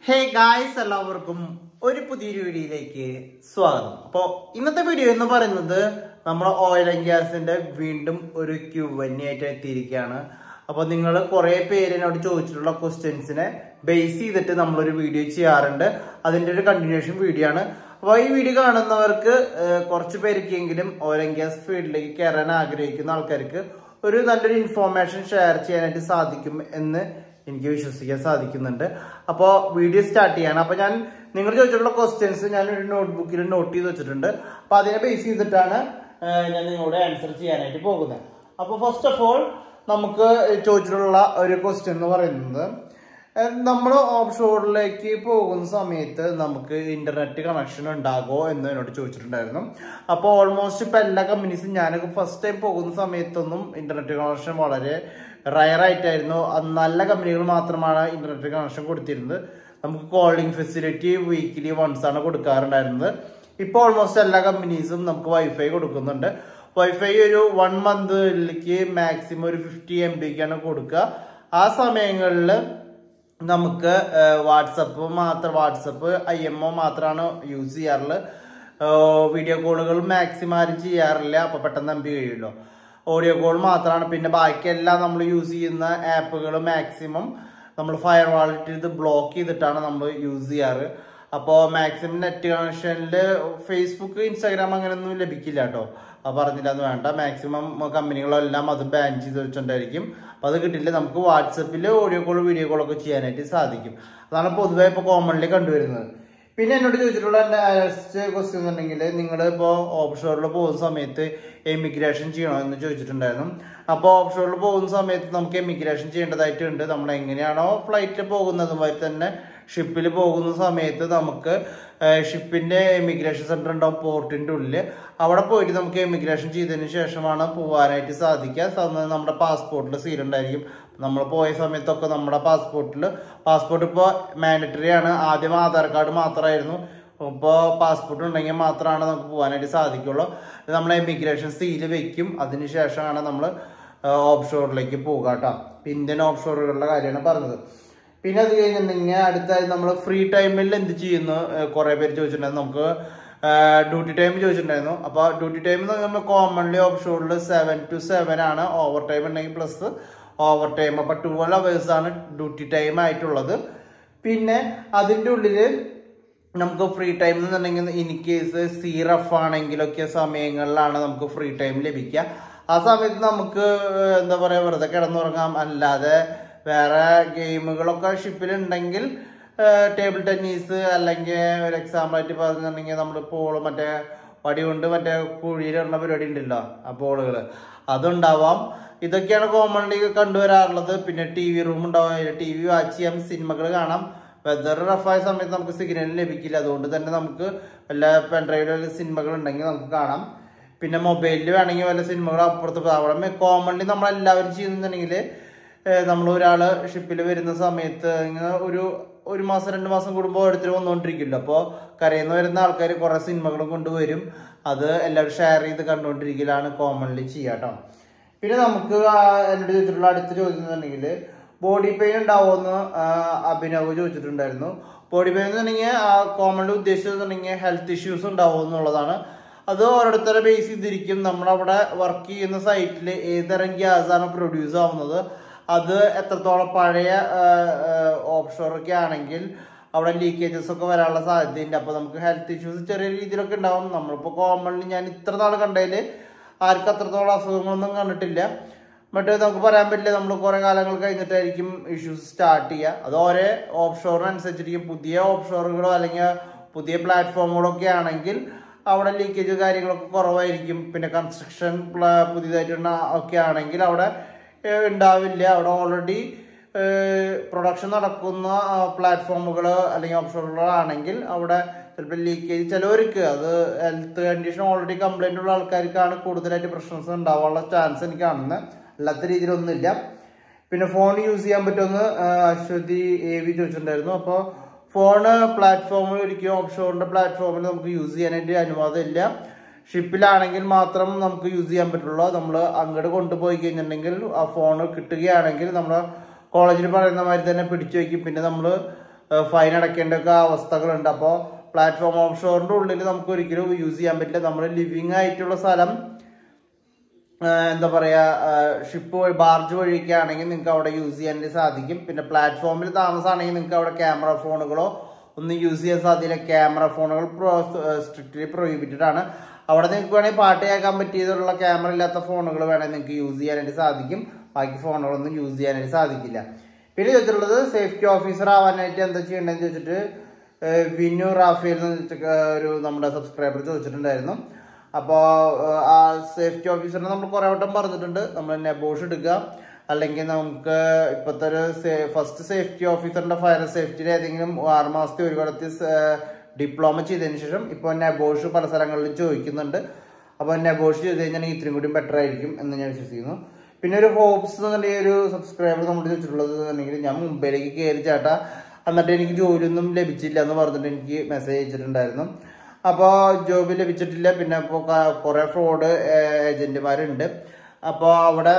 hey guys എല്ലാവർക്കും ഒരു പുതിയൊരു വീഡിയോയിലേക്ക് സ്വാഗതം അപ്പോൾ ഇന്നത്തെ വീഡിയോ എന്ന് പറയുന്നത് നമ്മൾ ഓയിൽ ആൻഡ് ഗ്യാസിന്റെ വീണ്ടും ഒരു ക്യൂ ആയിട്ട് എത്തിയിരിക്കുകയാണ് അപ്പോൾ നിങ്ങൾ കുറേ പേര് എന്നോട് ചോദിച്ചിട്ടുള്ള ക്വസ്റ്റ്യൻസിനെ ബേസ് ചെയ്തിട്ട് നമ്മളൊരു വീഡിയോ ചെയ്യാറുണ്ട് അതിന്റെ ഒരു കണ്ടിന്യൂഷൻ വീഡിയോ ആണ് അപ്പോൾ ഈ വീഡിയോ കാണുന്നവർക്ക് ഏഹ്, കുറച്ച് പേർക്കെങ്കിലും ഓയിൽ ആൻഡ് ഗ്യാസ് ഫീൽഡിലേക്ക് കയറാൻ ആഗ്രഹിക്കുന്ന ആൾക്കാർക്ക് ഒരു നല്ലൊരു ഇൻഫോർമേഷൻ ഷെയർ ചെയ്യാനായിട്ട് സാധിക്കും എന്ന് എനിക്ക് വിശ്വസിക്കാൻ സാധിക്കുന്നുണ്ട് അപ്പോൾ വീഡിയോ സ്റ്റാർട്ട് ചെയ്യാണ് അപ്പോൾ ഞാൻ നിങ്ങൾ ചോദിച്ചിട്ടുള്ള ക്വസ്റ്റ്യൻസ് ഞാൻ ഒരു നോട്ട്ബുക്കിൽ നോട്ട് ചെയ്ത് വെച്ചിട്ടുണ്ട് അപ്പോൾ അതിനെ ബേസ് ചെയ്തിട്ടാണ് ആ, ഞാൻ നിങ്ങളോട് ആൻസർ ചെയ്യാനായിട്ട് പോകുന്നത് അപ്പോൾ ഫസ്റ്റ് ഓഫ് ഓൾ നമുക്ക് ചോദിച്ചിട്ടുള്ള ഒരു ക്വസ്റ്റ്യൻ എന്ന് പറയുന്നത് നമ്മൾ ഓഫ് ഷോറിലേക്ക് പോകുന്ന സമയത്ത് നമുക്ക് ഇന്റർനെറ്റ് കണക്ഷൻ ഉണ്ടാകുമോ എന്ന് എന്നോട് ചോദിച്ചിട്ടുണ്ടായിരുന്നു അപ്പോൾ ഓൾമോസ്റ്റ് ഇപ്പം എല്ലാ കമ്പനീസും ഞാനൊക്കെ ഫസ്റ്റ് ടൈം പോകുന്ന സമയത്തൊന്നും ഇന്റർനെറ്റ് കണക്ഷൻ വളരെ റയർ ആയിട്ടായിരുന്നു അത് നല്ല കമ്പനികൾ മാത്രമാണ് ഇന്റർനെറ്റ് കണക്ഷൻ കൊടുത്തിരുന്നത് നമുക്ക് കോളിംഗ് ഫെസിലിറ്റി വീക്കിലി വൺസ് ആണ് കൊടുക്കാറുണ്ടായിരുന്നത് ഇപ്പോൾ ഓൾമോസ്റ്റ് എല്ലാ കമ്പനീസും നമുക്ക് വൈഫൈ കൊടുക്കുന്നുണ്ട് വൈഫൈ ഒരു വൺ മന്തിലേക്ക് മാക്സിമം ഒരു ഫിഫ്റ്റി എം ബിക്കാണ് കൊടുക്കുക ആ സമയങ്ങളിൽ നമുക്ക് വാട്സപ്പ് മാത്രം വാട്സപ്പ് ഐ എം ഒ മാത്രമാണ് യൂസ് ചെയ്യാറുള്ളത് വീഡിയോ കോളുകൾ മാക്സിമം ആരും ചെയ്യാറില്ല അപ്പൊ പെട്ടെന്ന് നമ്പി കഴിയുമല്ലോ ഓഡിയോ കോൾ മാത്രമാണ് പിന്നെ ബാക്കിയെല്ലാം നമ്മൾ യൂസ് ചെയ്യുന്ന ആപ്പുകൾ മാക്സിമം നമ്മൾ ഫയർ വാളിട്ട് ഇത് ബ്ലോക്ക് ചെയ്തിട്ടാണ് നമ്മൾ യൂസ് ചെയ്യാറ് അപ്പോൾ മാക്സിമം നെറ്റ് കണക്ഷനിൽ ഫേസ്ബുക്ക് ഇൻസ്റ്റാഗ്രാം അങ്ങനെയൊന്നും ലഭിക്കില്ല കേട്ടോ അത് പറഞ്ഞില്ല എന്ന് വേണ്ട മാക്സിമം കമ്പനികളെല്ലാം അത് ബാൻ ചെയ്ത് വെച്ചിട്ടുണ്ടായിരിക്കും അപ്പോൾ അത് കിട്ടില്ല നമുക്ക് വാട്സപ്പിൽ ഓഡിയോ കോൾ വീഡിയോ കോൾ ഒക്കെ ചെയ്യാനായിട്ട് സാധിക്കും അതാണ് പൊതുവെ ഇപ്പോൾ കോമൺലി കണ്ടുവരുന്നത് പിന്നെ എന്നോട് ചോദിച്ചിട്ടുള്ള എൻ്റെ ലാസ്റ്റ് ക്വസ്റ്റ്യൻ എന്നുണ്ടെങ്കിൽ നിങ്ങൾ ഇപ്പോൾ ഓപ്ഷോറിൽ പോകുന്ന സമയത്ത് എമിഗ്രേഷൻ ചെയ്യണോ എന്ന് ചോദിച്ചിട്ടുണ്ടായിരുന്നു അപ്പോൾ ഓപ്ഷോറിൽ പോകുന്ന സമയത്ത് നമുക്ക് എമിഗ്രേഷൻ ചെയ്യേണ്ടതായിട്ടുണ്ട് നമ്മൾ എങ്ങനെയാണോ ഫ്ലൈറ്റിൽ പോകുന്നതുമായി തന്നെ ഷിപ്പിൽ പോകുന്ന സമയത്ത് നമുക്ക് ഷിപ്പിന്റെ എമിഗ്രേഷൻ സെന്റർ ഉണ്ടാവും പോർട്ടിന്റെ ഉള്ളിൽ അവിടെ പോയിട്ട് നമുക്ക് എമിഗ്രേഷൻ ചെയ്തതിന് ശേഷമാണ് പോകാനായിട്ട് സാധിക്കുക സ- നമ്മുടെ പാസ്പോർട്ടിൽ സീൽ ഉണ്ടായിരിക്കും നമ്മൾ പോയ സമയത്തൊക്കെ നമ്മുടെ പാസ്പോർട്ടിൽ പാസ്പോർട്ട് ഇപ്പോൾ മാൻഡറ്ററി ആണ് ആദ്യം ആധാർ കാർഡ് മാത്രമായിരുന്നു ഇപ്പോൾ പാസ്പോർട്ട് ഉണ്ടെങ്കിൽ മാത്രമാണ് നമുക്ക് പോകാനായിട്ട് സാധിക്കുള്ളൂ നമ്മൾ എമിഗ്രേഷൻ സീല് വെക്കും അതിന് ശേഷമാണ് നമ്മൾ ഓഫ് ഷോറിലേക്ക് പോകുക കേട്ടോ ഇന്ത്യൻ ഓഫ് ഷോറുകളുടെ കാര്യമാണ് പറഞ്ഞത് പിന്നെ അത് കഴിഞ്ഞിട്ടുണ്ടെങ്കിൽ അടുത്തായി നമ്മൾ ഫ്രീ ടൈമിൽ എന്ത് ചെയ്യുന്നു ഏഹ് കുറെ പേര് ചോദിച്ചിട്ടുണ്ടായിരുന്നു നമുക്ക് ഡ്യൂട്ടി ടൈം ചോദിച്ചിട്ടുണ്ടായിരുന്നു അപ്പോൾ ഡ്യൂട്ടി ടൈം നമ്മൾ കോമൺലി ഓഫ് ഷോറിൽ സെവൻ ടു സെവൻ ആണ് ഓവർ ടൈം ഉണ്ടെങ്കിൽ പ്ലസ് ഓവർ ടൈം അപ്പോൾ ട്വൽവ് അവേഴ്സ് ആണ് ഡ്യൂട്ടി ടൈം ആയിട്ടുള്ളത് പിന്നെ അതിൻ്റെ ഉള്ളിൽ നമുക്ക് ഫ്രീ ടൈം എന്നുണ്ടെങ്കിൽ ഇൻ കേസ് സി റഫ് ആണെങ്കിലൊക്കെ സമയങ്ങളിലാണ് നമുക്ക് ഫ്രീ ടൈം ലഭിക്കുക ആ സമയത്ത് നമുക്ക് ഏഹ്, എന്താ പറയുക വെറുതെ കിടന്നുറങ്ങാം അല്ലാതെ വേറെ ഗെയിമുകളൊക്കെ ഷിപ്പിലുണ്ടെങ്കിൽ ടേബിൾ ടെന്നീസ് അല്ലെങ്കിൽ ഒരു എക്സാമ്പിൾ ആയിട്ട് പറഞ്ഞിട്ടുണ്ടെങ്കിൽ നമ്മൾ പോൾ മറ്റേ വടി കൊണ്ട് മറ്റേ കുഴിയിലിടുന്ന പരിപാടി ഉണ്ടല്ലോ ആ ബോളുകൾ അതുണ്ടാവാം ഇതൊക്കെയാണ് കോമൺലി കണ്ടുവരാറുള്ളത് പിന്നെ ടി വി റൂം ഉണ്ടാവും ടി വി വാച്ച് ചെയ്യാം സിനിമകൾ കാണാം വെതർ റഫായ സമയത്ത് നമുക്ക് സിഗ്നൽ ലഭിക്കില്ല അതുകൊണ്ട് തന്നെ നമുക്ക് വല്ല പെൻഡ്രൈവിൽ വല്ല സിനിമകൾ ഉണ്ടെങ്കിൽ നമുക്ക് കാണാം പിന്നെ മൊബൈലിൽ വേണമെങ്കിൽ വല്ല സിനിമകൾ അപ്പുറത്ത് പോ- അവിടെ കോമൺലി നമ്മളെല്ലാവരും ചെയ്യുന്നുണ്ടെങ്കിൽ നമ്മൾ ഒരാള് ഷിപ്പിൽ വരുന്ന സമയത്ത് ഇങ്ങനെ ഒരു ഒരു മാസം രണ്ട് മാസം കൂടുമ്പോൾ ഓരോരുത്തർ വന്നുകൊണ്ടിരിക്കില്ല അപ്പോൾ കരയിൽ നിന്ന് വരുന്ന ആൾക്കാർ കുറേ സിനിമകളും കൊണ്ടുവരും അത് എല്ലാവരും ഷെയർ ചെയ്ത് കണ്ടുകൊണ്ടിരിക്കലാണ് കോമൺലി ചെയ്യാട്ടോ പിന്നെ നമുക്ക് ആ എന്നോട് ചോദിച്ചിട്ടുള്ള അടുത്ത ചോദ്യം എന്നുണ്ടെങ്കിൽ ബോഡി പെയിൻ ഉണ്ടാവുമെന്ന് ആ, അഭിനവ് ചോദിച്ചിട്ടുണ്ടായിരുന്നു ബോഡി പെയിൻ എന്നുണ്ടെങ്കിൽ കോമൺലി ഉദ്ദേശിച്ചിട്ടുണ്ടെങ്കിൽ ഹെൽത്ത് ഇഷ്യൂസ് ഉണ്ടാവും എന്നുള്ളതാണ് അത് ഓരോരുത്തരെ ബേസ് ചെയ്തിരിക്കും നമ്മളവിടെ വർക്ക് ചെയ്യുന്ന സൈറ്റിൽ ഏതരം ഗ്യാസ് ആണ് പ്രൊഡ്യൂസ് ആവുന്നത് അത് എത്രത്തോളം പഴയ ഓപ്ഷോറൊക്കെ ആണെങ്കിൽ അവിടെ ലീക്കേജസ് ഒക്കെ വരാനുള്ള സാധ്യതയുണ്ട് അപ്പൊ നമുക്ക് ഹെൽത്ത് ഇഷ്യൂസ് ചെറിയ രീതിയിലൊക്കെ ഉണ്ടാവും നമ്മളിപ്പോ കോമൺലി ഞാൻ ഇത്ര നാൾ കണ്ടതിൽ ആർക്കും അത്രത്തോളം അസുഖങ്ങളൊന്നും കണ്ടിട്ടില്ല മറ്റേ നമുക്ക് പറയാൻ പറ്റില്ല നമ്മൾ കുറെ കാലങ്ങൾ കഴിഞ്ഞിട്ടായിരിക്കും ഇഷ്യൂസ് സ്റ്റാർട്ട് ചെയ്യുക അത് ഓരോ ഓപ്ഷോറിനനുസരിച്ചിരിക്കും പുതിയ ഓപ്ഷോറുകളോ അല്ലെങ്കിൽ പുതിയ പ്ലാറ്റ്ഫോമുകളോ ഒക്കെ ആണെങ്കിൽ അവിടെ ലീക്കേജ് കാര്യങ്ങളൊക്കെ കുറവായിരിക്കും പിന്നെ കൺസ്ട്രക്ഷൻ പുതിയതായിട്ടുള്ള ഒക്കെ ആണെങ്കിൽ അവിടെ ഏഹ്, ഉണ്ടാവില്ല അവിടെ ഓൾറെഡി പ്രൊഡക്ഷൻ നടക്കുന്ന പ്ലാറ്റ്ഫോമുകൾ അല്ലെങ്കിൽ ഓപ്ഷനുകളാണെങ്കിൽ അവിടെ ചിലപ്പോൾ ലീക്കേജ് ചിലവർക്ക് അത് ഹെൽത്ത് കണ്ടീഷൻ ഓൾറെഡി കംപ്ലൈന്റ് ഉള്ള ആൾക്കാർക്കാണ് കൂടുതലായിട്ട് പ്രശ്നസ് ഉണ്ടാവാനുള്ള ചാൻസ് എനിക്ക് കാണുന്നത് അല്ലാത്ത രീതിയിലൊന്നുമില്ല പിന്നെ ഫോൺ യൂസ് ചെയ്യാൻ പറ്റുമെന്ന് ആ, അശ്വതി എ വി ചോദിച്ചിട്ടുണ്ടായിരുന്നു അപ്പോൾ ഫോണ് പ്ലാറ്റ്ഫോമിൽ ഒരിക്കലും ഓപ്ഷോറിന്റെ പ്ലാറ്റ്ഫോമിൽ നമുക്ക് യൂസ് ചെയ്യാനായിട്ട് അനുവാദമില്ല ഷിപ്പിലാണെങ്കിൽ മാത്രം നമുക്ക് യൂസ് ചെയ്യാൻ പറ്റുള്ളൂ നമ്മൾ അങ്ങോട്ട് കൊണ്ടുപോയി കഴിഞ്ഞിട്ടുണ്ടെങ്കിൽ ആ ഫോൺ കിട്ടുകയാണെങ്കിൽ നമ്മൾ കോളേജിൽ പറയുന്ന മാതിരി തന്നെ പിടിച്ചു വയ്ക്കും പിന്നെ നമ്മൾ ഫൈൻ അടയ്ക്കേണ്ട ഒക്കെ അവസ്ഥകളുണ്ട് അപ്പോൾ പ്ലാറ്റ്ഫോം ഓഫ് ഷോറിന്റെ ഉള്ളിൽ നമുക്ക് ഒരിക്കലും യൂസ് ചെയ്യാൻ പറ്റില്ല നമ്മുടെ ലിവിങ് ആയിട്ടുള്ള സ്ഥലം ആഹ് എന്താ പറയാ ഷിപ്പ് വഴി ബാർജ് വഴിയൊക്കെ ആണെങ്കിൽ നിങ്ങൾക്ക് അവിടെ യൂസ് ചെയ്യാൻ സാധിക്കും പിന്നെ പ്ലാറ്റ്ഫോമിൽ താമസമാണെങ്കിൽ നിങ്ങൾക്ക് അവിടെ ക്യാമറ ഫോണുകളോ ഒന്നും യൂസ് ചെയ്യാൻ സാധ്യത ക്യാമറ ഫോണുകൾ സ്ട്രിക്ട്ലി പ്രൊഹിബിറ്റഡ് ആണ് അവിടെ നിങ്ങൾക്ക് വേണമെങ്കിൽ പാട്ട് കേൾക്കാൻ പറ്റിയതുള്ള ക്യാമറ ഇല്ലാത്ത ഫോണുകൾ വേണമെങ്കിൽ നിങ്ങൾക്ക് യൂസ് ചെയ്യാനായിട്ട് സാധിക്കും ബാക്കി ഫോണുകളൊന്നും യൂസ് ചെയ്യാനായിട്ട് സാധിക്കില്ല പിന്നെ ചോദിച്ചിട്ടുള്ളത് സേഫ്റ്റി ഓഫീസർ ആവാനായിട്ട് എന്താ ചെയ്യേണ്ടതെന്ന് ചോദിച്ചിട്ട് ഏഹ് വിനു റാഫേൽ എന്ന് വെച്ചിട്ട് ഒരു നമ്മുടെ സബ്സ്ക്രൈബർ ചോദിച്ചിട്ടുണ്ടായിരുന്നു അപ്പോൾ ആ സേഫ്റ്റി ഓഫീസറിനെ നമ്മൾ കുറേ വട്ടം പറഞ്ഞിട്ടുണ്ട് നമ്മൾ നെബോഷ് എടുക്കുക അല്ലെങ്കിൽ നമുക്ക് ഇപ്പോഴത്തെ ഒരു ഫസ്റ്റ് സേഫ്റ്റി ഓഫീസറിന്റെ ഫയർ സേഫ്റ്റിയിൽ ഏതെങ്കിലും ആറ് മാസത്തെ ഒരു കൊല്ലത്തിൽ ഡിപ്ലോമ ചെയ്തതിന് ശേഷം ഇപ്പോൾ നെബോഷ് പല സ്ഥലങ്ങളിലും ചോദിക്കുന്നുണ്ട് അപ്പോൾ നെബോഷ് ചെയ്ത് കഴിഞ്ഞാൽ ഇത്രയും കൂടി ബെറ്റർ ആയിരിക്കും എന്ന് ഞാൻ വിശ്വസിക്കുന്നു പിന്നെ ഒരു ഹോപ്സ് എന്നുള്ള ഒരു സബ്സ്ക്രൈബർ നമ്മൾ ചോദിച്ചിട്ടുള്ളത് എന്നുണ്ടെങ്കിൽ ഞാൻ മുംബൈയിലേക്ക് കയറി ചാട്ടാ എന്നിട്ട് എനിക്ക് ജോലിയൊന്നും ലഭിച്ചില്ല എന്ന് പറഞ്ഞിട്ട് എനിക്ക് മെസ്സേജ് അയച്ചിട്ടുണ്ടായിരുന്നു അപ്പോൾ ജോബ് ലഭിച്ചിട്ടില്ല പിന്നെ ഇപ്പോൾ കുറേ ഫ്രോഡ് ഏജന്റുമാരുണ്ട് അപ്പോൾ അവിടെ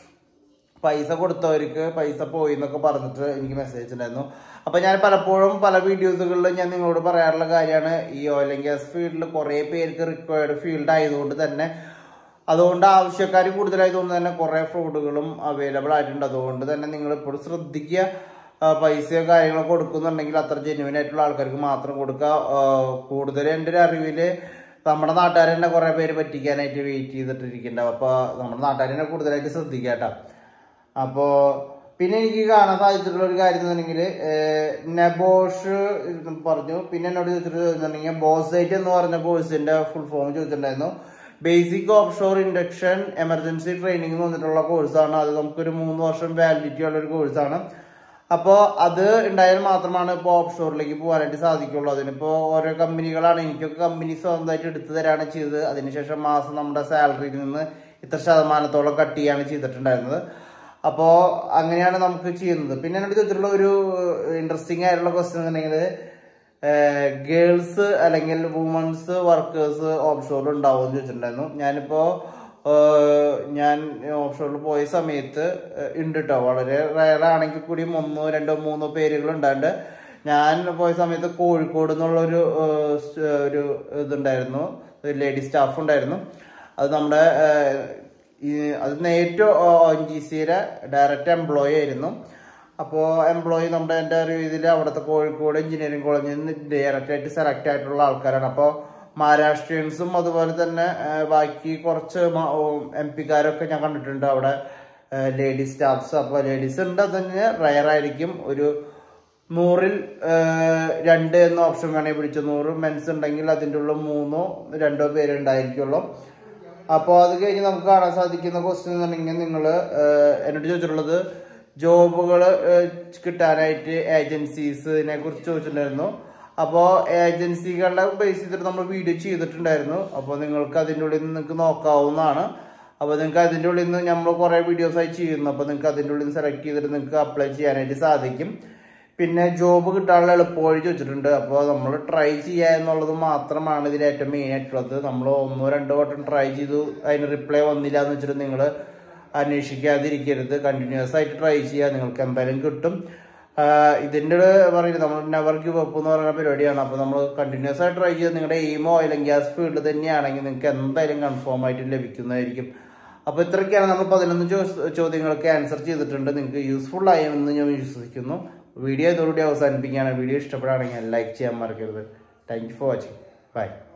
പൈസ കൊടുത്തവർക്ക് പൈസ പോയി എന്നൊക്കെ പറഞ്ഞിട്ട് എനിക്ക് മെസ്സേജ് ഉണ്ടായിരുന്നു അപ്പൊ ഞാൻ പലപ്പോഴും പല വീഡിയോസുകളിലും ഞാൻ നിങ്ങളോട് പറയാറുള്ള കാര്യമാണ് ഈ ഓയിൽ ആൻഡ് ഗ്യാസ് ഫീൽഡിൽ കുറെ പേർക്ക് റിക്വയർഡ് ഫീൽഡ് ആയതുകൊണ്ട് തന്നെ അതുകൊണ്ട് ആവശ്യക്കാർ കൂടുതലായതുകൊണ്ട് തന്നെ കുറെ ഫ്രോഡുകളും അവൈലബിൾ ആയിട്ടുണ്ട് അതുകൊണ്ട് തന്നെ നിങ്ങൾ ഇപ്പോഴും ശ്രദ്ധിക്കുക ആ, പൈസയോ കാര്യങ്ങളോ കൊടുക്കുന്നുണ്ടെങ്കിൽ അത്ര ജെന്യുവൻ ആയിട്ടുള്ള ആൾക്കാർക്ക് മാത്രം കൊടുക്കുക കൂടുതൽ എൻ്റെ ഒരു അറിവില് നമ്മുടെ നാട്ടുകാരെ തന്നെ കുറെ പേര് പറ്റിക്കാനായിട്ട് വെയിറ്റ് ചെയ്തിട്ടിരിക്കുന്നുണ്ടാവും അപ്പൊ നമ്മുടെ നാട്ടുകാരെ തന്നെ കൂടുതലായിട്ട് ശ്രദ്ധിക്കുക കേട്ടോ അപ്പോ പിന്നെ എനിക്ക് കാണാൻ സാധിച്ചിട്ടുള്ള ഒരു കാര്യം എന്നുണ്ടെങ്കിൽ നെബോഷ് പറഞ്ഞു പിന്നെ എന്നോട് ചോദിച്ചിട്ടുണ്ടെങ്കിൽ ബോസൈറ്റ് എന്ന് പറഞ്ഞ കോഴ്സിന്റെ ഫുൾ ഫോം ചോദിച്ചിട്ടുണ്ടായിരുന്നു basic offshore induction emergency training എന്ന് പറഞ്ഞിട്ടുള്ള കോഴ്സാണ് അത് നമുക്കൊരു മൂന്ന് വർഷം വാലിഡിറ്റി ഉള്ള ഒരു കോഴ്സാണ് അപ്പോൾ അത് ഉണ്ടായാൽ മാത്രമാണ് ഇപ്പോൾ ഓഫ് ഷോറിലേക്ക് പോകാനായിട്ട് സാധിക്കുള്ളൂ അതിനിപ്പോൾ ഓരോ കമ്പനികളാണ് എനിക്കൊക്കെ കമ്പനി സ്വന്തമായിട്ട് എടുത്തു തരാണ് ചെയ്തത് അതിനുശേഷം മാസം നമ്മുടെ സാലറിയിൽ നിന്ന് ഇത്ര ശതമാനത്തോളം കട്ട് ചെയ്യാണ് ചെയ്തിട്ടുണ്ടായിരുന്നത് അപ്പോൾ അങ്ങനെയാണ് നമുക്ക് ചെയ്യുന്നത് പിന്നെ എന്നോട് ചോദിച്ചിട്ടുള്ള ഒരു ഇൻട്രസ്റ്റിംഗ് ആയിട്ടുള്ള ക്വസ്റ്റ്യൻ എന്നുണ്ടെങ്കിൽ ഗേൾസ് അല്ലെങ്കിൽ വുമൺസ് വർക്കേഴ്സ് ഓഫ് ഷോറിൽ ഉണ്ടാവും എന്ന് ചോദിച്ചിട്ടുണ്ടായിരുന്നു ഞാനിപ്പോൾ ഏഹ് ഞാൻ ഓഫ് ഷോറിൽ പോയ സമയത്ത് ഏഹ് ഉണ്ട് കേട്ടോ വളരെ റയർ ആണെങ്കിൽ കൂടിയും ഒന്നോ രണ്ടോ മൂന്നോ പേരുകൾ ഉണ്ടാണ്ട് ഞാൻ പോയ സമയത്ത് കോഴിക്കോട് എന്നുള്ള ഒരു ഏഹ് സ് ഒരു ഇതുണ്ടായിരുന്നു ലേഡി സ്റ്റാഫ് ഉണ്ടായിരുന്നു അത് നമ്മുടെ ഏഹ് ഈ അത് നേരിട്ട് എൻ ജി സിയുടെ ഡയറക്റ്റ് എംപ്ലോയി ആയിരുന്നു അപ്പോൾ എംപ്ലോയി നമ്മുടെ എൻ്റെ ഒരു ഇതിൽ അവിടുത്തെ കോഴിക്കോട് എഞ്ചിനീയറിംഗ് കോളേജിൽ നിന്ന് ഡയറക്റ്റ് ആയിട്ട് സെലക്ട് ആയിട്ടുള്ള ആൾക്കാരാണ് അപ്പോൾ മഹാരാഷ്ട്രീയൻസും അതുപോലെ തന്നെ ആ, ബാക്കി കുറച്ച് എം പിക്കാരൊക്കെ ഞാൻ കണ്ടിട്ടുണ്ട് അവിടെ ലേഡി സ്റ്റാഫ്സ് അപ്പോൾ ലേഡീസ് ഉണ്ട് അത് തന്നെ റയർ ആയിരിക്കും ഒരു നൂറിൽ ആ, രണ്ട് എന്ന ഓപ്ഷൻ വേണമെങ്കിൽ പിടിച്ചു നൂറ് മെൻസ് ഉണ്ടെങ്കിൽ അതിൻ്റെ ഉള്ളിൽ മൂന്നോ രണ്ടോ പേര് ഉണ്ടായിരിക്കുള്ളൂ അപ്പോൾ അത് കഴിഞ്ഞ് നമുക്ക് കാണാൻ സാധിക്കുന്ന ക്വസ്റ്റ്യൻ എന്നുണ്ടെങ്കിൽ നിങ്ങൾ എന്നോട് ചോദിച്ചിട്ടുള്ളത് ജോബുകൾ കിട്ടാനായിട്ട് ഏജൻസീസിനെ കുറിച്ച് ചോദിച്ചിട്ടുണ്ടായിരുന്നു അപ്പോൾ ഏജൻസികളുടെ ബേസ് ചെയ്തിട്ട് നമ്മൾ വീഡിയോ ചെയ്തിട്ടുണ്ടായിരുന്നു അപ്പോൾ നിങ്ങൾക്ക് അതിൻ്റെ ഉള്ളിൽ നിന്ന് നിങ്ങൾക്ക് നോക്കാവുന്നതാണ് അപ്പോൾ നിങ്ങൾക്ക് അതിൻ്റെ ഉള്ളിൽ നിന്ന് നമ്മൾ കുറേ വീഡിയോസായി ചെയ്യുന്നു അപ്പോൾ നിങ്ങൾക്ക് അതിൻ്റെ ഉള്ളിൽ നിന്ന് സെലക്ട് ചെയ്തിട്ട് നിങ്ങൾക്ക് അപ്ലൈ ചെയ്യാനായിട്ട് സാധിക്കും പിന്നെ ജോബ് കിട്ടാനുള്ള എളുപ്പവഴി ചോദിച്ചിട്ടുണ്ട് അപ്പോൾ നമ്മൾ ട്രൈ ചെയ്യുക എന്നുള്ളത് മാത്രമാണ് ഇതിൽ ഏറ്റവും മെയിൻ ആയിട്ടുള്ളത് നമ്മൾ ഒന്നോ രണ്ടോ വട്ടം ട്രൈ ചെയ്തു അതിന് റിപ്ലൈ വന്നില്ല എന്ന് വെച്ചിട്ട് നിങ്ങൾ അന്വേഷിക്കാതിരിക്കരുത് കണ്ടിന്യൂസ് ആയിട്ട് ട്രൈ ചെയ്യുക നിങ്ങൾക്ക് എന്തായാലും കിട്ടും ആഹ് ഇതിന്റെ പറയുന്നത് നമ്മൾ നെവർ ഗിവ് അപ്പ് എന്ന് പറയുന്ന പരിപാടിയാണ് അപ്പോൾ നമ്മൾ കണ്ടിന്യൂസ് ആയിട്ട് ട്രൈ ചെയ്ത് നിങ്ങളുടെ എയിമോ ഓയിൽ ആൻഡ് ഗ്യാസ് ഫീൽഡ് തന്നെയാണെങ്കിൽ നിങ്ങൾക്ക് എന്തായാലും കൺഫേം ആയിട്ട് ലഭിക്കുന്നതായിരിക്കും അപ്പോൾ ഇത്രയൊക്കെയാണ് നമ്മൾ പതിനൊന്ന് ചോ- ചോദ്യങ്ങൾക്ക് ആൻസർ ചെയ്തിട്ടുണ്ട് നിങ്ങൾക്ക് യൂസ്ഫുൾ ആയെന്ന് ഞാൻ വിശ്വസിക്കുന്നു വീഡിയോ ഇതോടുകൂടി അവസാനിപ്പിക്കുകയാണ് വീഡിയോ ഇഷ്ടപ്പെടുകയാണെങ്കിൽ ലൈക്ക് ചെയ്യാൻ മറക്കരുത് thank you for watching by